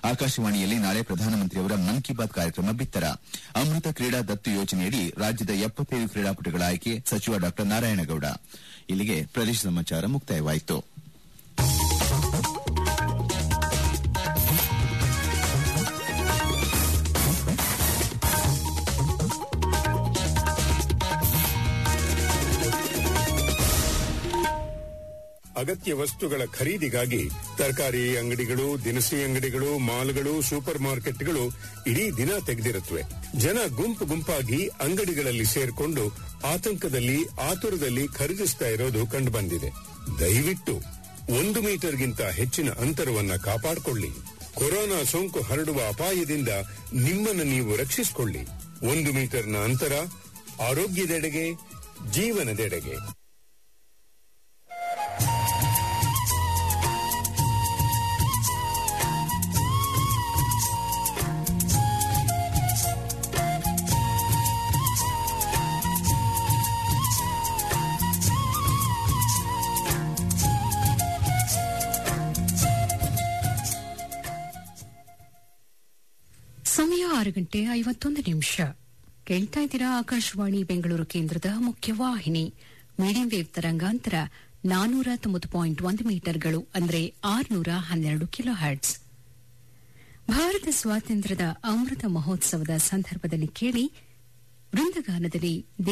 ಆಕಾಶವಾಣಿಯಲ್ಲಿ ನಾಳೆ ಪ್ರಧಾನಮಂತ್ರಿಯವರ ಮನ್ ಕಿ ಬಾತ್ ಕಾರ್ಯಕ್ರಮ ಬಿತ್ತರ ಅಮೃತ ಕ್ರೀಡಾ ದತ್ತು ಯೋಜನೆಯಡಿ ರಾಜ್ಯದ ಎಪ್ಪತ್ತೈದು ಕ್ರೀಡಾಪಟುಗಳ ಆಯ್ಕೆ ಸಚಿವ ಡಾ ನಾರಾಯಣಗೌಡ ಇಲ್ಲಿಗೆ ಪ್ರದೇಶ ಸಮಾಚಾರ ಮುಕ್ತಾಯವಾಯಿತು ಅಗತ್ಯ ವಸ್ತುಗಳ ಖರೀದಿಗಾಗಿ ತರಕಾರಿ ಅಂಗಡಿಗಳು ದಿನಸಿ ಅಂಗಡಿಗಳು ಮಾಲ್ಗಳು ಸೂಪರ್ ಮಾರ್ಕೆಟ್ಗಳು ಇಡೀ ದಿನ ತೆಗೆದಿರುತ್ತವೆ ಜನ ಗುಂಪು ಗುಂಪಾಗಿ ಅಂಗಡಿಗಳಲ್ಲಿ ಸೇರ್ಕೊಂಡು ಆತಂಕದಲ್ಲಿ ಆತುರದಲ್ಲಿ ಖರೀದಿಸ್ತಾ ಇರೋದು ಕಂಡುಬಂದಿದೆ ದಯವಿಟ್ಟು ಒಂದು ಮೀಟರ್ಗಿಂತ ಹೆಚ್ಚಿನ ಅಂತರವನ್ನ ಕಾಪಾಡಿಕೊಳ್ಳಿ ಕೊರೋನಾ ಸೋಂಕು ಹರಡುವ ಅಪಾಯದಿಂದ ನಿಮ್ಮನ್ನು ನೀವು ರಕ್ಷಿಸಿಕೊಳ್ಳಿ ಒಂದು ಮೀಟರ್ನ ಅಂತರ ಆರೋಗ್ಯದೆಡೆಗೆ ಜೀವನದೆಡೆಗೆ ಸಮಯ ಆರು ಗಂಟೆ ಐವತ್ತೊಂದು ನಿಮಿಷ ಕೇಳ್ತಾ ಇದ್ದೀರಾ ಆಕಾಶವಾಣಿ ಬೆಂಗಳೂರು ಕೇಂದ್ರದ ಮುಖ್ಯವಾಹಿನಿ ಮೀಡಿಯಂ ವೇವ್ ತರಂಗಾಂತರ ನಾನೂರ ತೊಂಬತ್ತು ಪಾಯಿಂಟ್ ಒಂದು ಮೀಟರ್ಗಳು ಅಂದರೆ ಆರುನೂರ ಹನ್ನೆರಡು ಕಿಲೋ ಹರ್ಟ್ಸ್ ಭಾರತ ಸ್ವಾತಂತ್ರ್ಯದ ಅಮೃತ ಮಹೋತ್ಸವದ ಸಂದರ್ಭದಲ್ಲಿ ಕೇಳಿ ವೃಂದಗಾನದಲ್ಲಿ